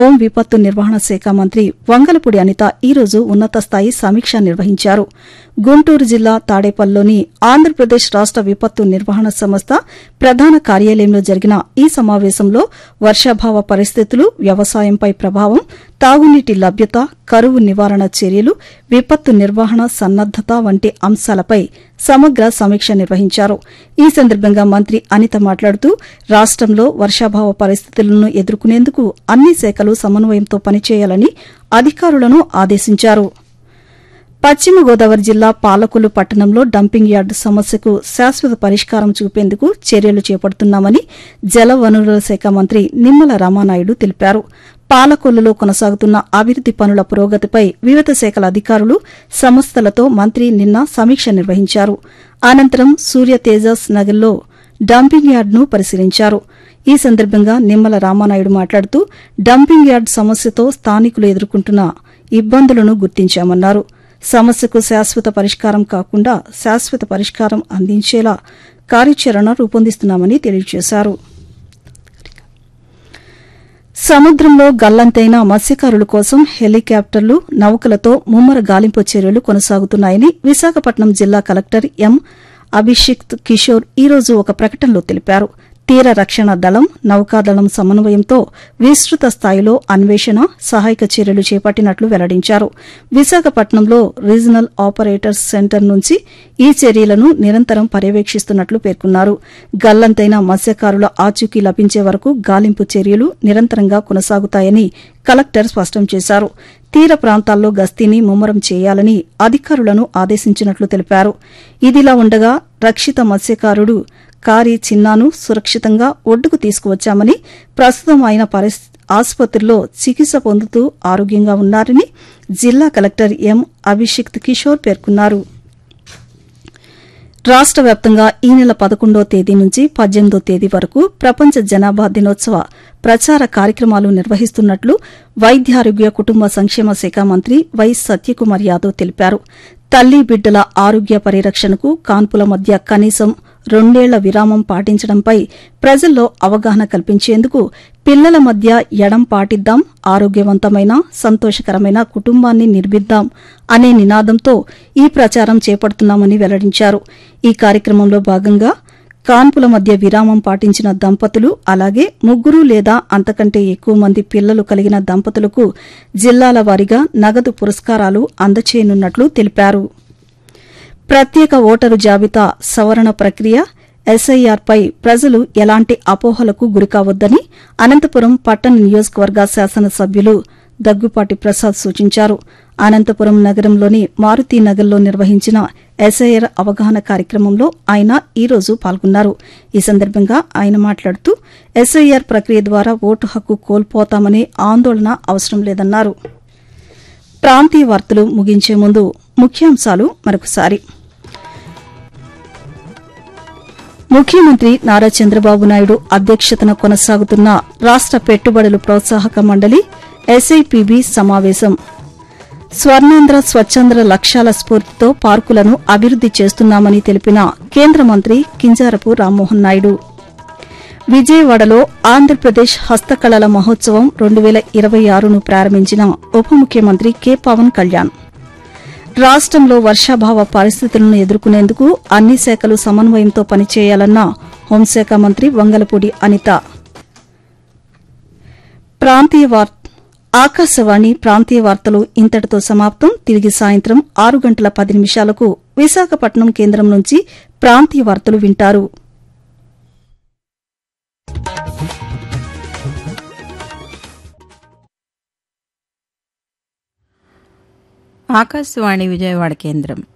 home విపత్తు నిర్వహణ శాఖ మంత్రి వంగలపూడి అనిత ఈరోజు ఉన్నత స్థాయి సమీక్ష నిర్వహించారు గుంటూరు జిల్లా తాడేపల్లిలోని ఆంధ్రప్రదేశ్ రాష్ట విపత్తు నిర్వహణ సంస్థ ప్రధాన కార్యాలయంలో జరిగిన ఈ సమావేశంలో వర్షాభావ పరిస్థితులు వ్యవసాయంపై ప్రభావం తాగునీటి లభ్యత కరువు నివారణ చర్యలు విపత్తు నిర్వహణ సన్నద్దత వంటి అంశాలపై సమగ్ర సమీక్ష నిర్వహించారు ఈ సందర్భంగా మంత్రి అనిత మాట్లాడుతూ రాష్టంలో వర్షాభావ పరిస్థితులను ఎదుర్కొనేందుకు అన్ని శాఖలు సమన్వయంతో పనిచేయాలని అధికారులను ఆదేశించారు పశ్చిమ గోదావరి జిల్లా పాలకొల్లు పట్టణంలో డంపింగ్ యార్డు సమస్యకు శాశ్వత పరిష్కారం చూపేందుకు చర్యలు చేపడుతున్నామని జలవనరుల శాఖ మంత్రి నిమ్మల రామానాయుడు తెలిపారు పాలకొల్లులో కొనసాగుతున్న అభివృద్ది పనుల పురోగతిపై వివిధ శాఖల అధికారులు సంస్థలతో మంత్రి నిన్న సమీక్ష నిర్వహించారు అనంతరం సూర్య తేజస్ నగర్లో డంపింగ్ యార్డును పరిశీలించారు ఈ సందర్భంగా నిమ్మల రామానాయుడు మాట్లాడుతూ డంపింగ్ యార్డ్ సమస్యతో స్థానికులు ఎదుర్కొంటున్న ఇబ్బందులను గుర్తించామన్నారు సమస్యకు శాశ్వత పరిష్కారం కాకుండా శాశ్వత పరిష్కారం అందించేలా కార్యాచరణ రూపొందిస్తున్నామని తెలియజేశారు సముద్రంలో గల్లంతైన మత్స్యకారుల కోసం హెలికాప్టర్లు నౌకలతో ముమ్మర గాలింపు చర్యలు కొనసాగుతున్నాయని విశాఖపట్నం జిల్లా కలెక్టర్ ఎం అభిషిక్త్ కిషోర్ ఈరోజు ఒక ప్రకటనలో తెలిపారు తీర రక్షణ దళం నౌకాదళం సమన్వయంతో విస్తృత స్థాయిలో అన్వేషణ సహాయక చర్యలు చేపట్టినట్లు వెల్లడించారు విశాఖపట్నంలో రీజనల్ ఆపరేటర్స్ సెంటర్ నుంచి ఈ చర్యలను నిరంతరం పర్యవేక్షిస్తున్నట్లు పేర్కొన్నారు గల్లంతైన మత్స్యకారుల ఆచూకీ లభించే వరకు గాలింపు చర్యలు నిరంతరంగా కొనసాగుతాయని కలెక్టర్ స్పష్టం చేశారు తీర ప్రాంతాల్లో గస్తీని ముమ్మరం చేయాలని అధికారులను ఆదేశించినట్లు తెలిపారు ఇదిలా ఉండగా రక్షిత మత్స్యకారుడు కారి చిన్నాను సురక్షితంగా ఒడ్డుకు తీసుకువచ్చామని ప్రస్తుతం ఆయన ఆసుపత్రిలో చికిత్స పొందుతూ ఆరోగ్యంగా ఉన్నారని జిల్లా కలెక్టర్ ఎం అభిషిక్త్ కిషోర్ పేర్కొన్నారు రాష్ట వ్యాప్తంగా ఈ నెల పదకొండో తేదీ నుంచి పద్దెనిమిదో తేదీ వరకు ప్రపంచ జనాభా దినోత్సవ ప్రచార కార్యక్రమాలు నిర్వహిస్తున్నట్లు వైద్యారోగ్య కుటుంబ సంక్షేమ శాఖ మంత్రి వై సత్యకుమార్ యాదవ్ తెలిపారు తల్లి బిడ్డల ఆరోగ్య పరిరక్షణకు కాన్పుల మధ్య కనీసం రెండేళ్ల విరామం పాటించడంపై ప్రజల్లో అవగాహన కల్పించేందుకు పిల్లల మధ్య ఎడం పాటిద్దాం ఆరోగ్యవంతమైన సంతోషకరమైన కుటుంబాన్ని నిర్మిద్దాం అనే నినాదంతో ఈ ప్రచారం చేపడుతున్నామని వెల్లడించారు ఈ కార్యక్రమంలో భాగంగా కాన్పుల మధ్య విరామం పాటించిన దంపతులు అలాగే ముగ్గురు లేదా అంతకంటే ఎక్కువ మంది పిల్లలు కలిగిన దంపతులకు జిల్లాల వారీగా నగదు పురస్కారాలు అందచేయనున్నట్లు తెలిపారు ప్రత్యేక ఓటరు జాబితా సవరణ ప్రక్రియ ఎస్ఐఆర్పై ప్రజలు ఎలాంటి అపోహలకు గురికావద్దని అనంతపురం పట్టణ నియోజకవర్గ శాసనసభ్యులు దగ్గుపాటి ప్రసాద్ సూచించారు అనంతపురం నగరంలోని మారుతీనగర్లో నిర్వహించిన ఎస్ఐఆర్ అవగాహన కార్యక్రమంలో ఆయన ఈరోజు పాల్గొన్నారు ఈ సందర్భంగా ఆయన మాట్లాడుతూ ఎస్ఐఆర్ ప్రక్రియ ద్వారా ఓటు హక్కు కోల్పోతామనే ఆందోళన అవసరం లేదన్నారు ప్రాంతీయ వార్తలు ముగించే ముందు ముఖ్యాంశాలు మరొకసారి ముఖ్యమంత్రి నారా చంద్రబాబు నాయుడు అధ్యక్షతన కొనసాగుతున్న రాష్ట పెట్టుబడులు ప్రోత్సాహక మండలి ఎస్ఐపిబి సమావేశం స్వర్ణాంధ్ర స్వచ్ఛంద్ర లక్ష్యాల స్ఫూర్తితో పార్కులను అభివృద్ది చేస్తున్నామని తెలిపిన కేంద్ర మంత్రి కింజారపు రామ్మోహన్ నాయుడు విజయవాడలో ఆంధ్రప్రదేశ్ హస్తకళల మహోత్సవం రెండు వేల ఇరవై ఆరును ప్రారంభించిన ఉప ముఖ్యమంత్రి కె పవన్ కళ్యాణ్ రాష్టంలో వర్షాభావ పరిస్థితులను ఎదుర్కొనేందుకు అన్ని శాఖలు సమన్వయంతో పనిచేయాలన్న హోంశాఖ మంత్రి వంగలపూడి అనిత ప్రాంతీయ వార్ ఆకాశవాణి ప్రాంతీయ వార్తలు ఇంతటితో సమాప్తం తిరిగి సాయంత్రం ఆరు గంటల పది నిమిషాలకు విశాఖపట్నం కేంద్రం నుంచి ప్రాంతీయ వార్తలు వింటారు ఆకాశవాణి విజయవాడ కేంద్రం